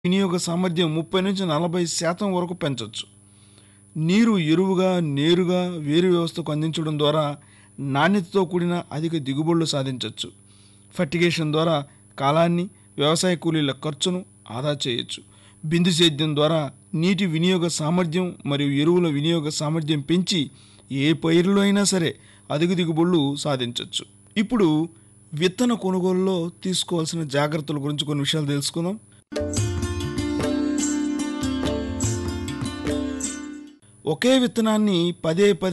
వినియోగ సామర్థ్యం ముప్పై నుంచి నలభై శాతం వరకు పెంచవచ్చు నీరు ఎరువుగా నేరుగా వేరు వ్యవస్థకు అందించడం ద్వారా నాణ్యతతో కూడిన అధిక దిగుబడులు సాధించవచ్చు ఫర్టిగేషన్ ద్వారా కాలాన్ని వ్యవసాయ కూలీల ఖర్చును ఆదా చేయొచ్చు బిందు సేద్యం ద్వారా నీటి వినియోగ సామర్థ్యం మరియు ఎరువుల వినియోగ సామర్థ్యం పెంచి ఏ పైరులో అయినా సరే అధిక దిగుబడులు సాధించవచ్చు ఇప్పుడు విత్తన కొనుగోలులో తీసుకోవాల్సిన జాగ్రత్తల గురించి కొన్ని విషయాలు తెలుసుకుందాం ఒకే విత్తనాన్ని పదే పదే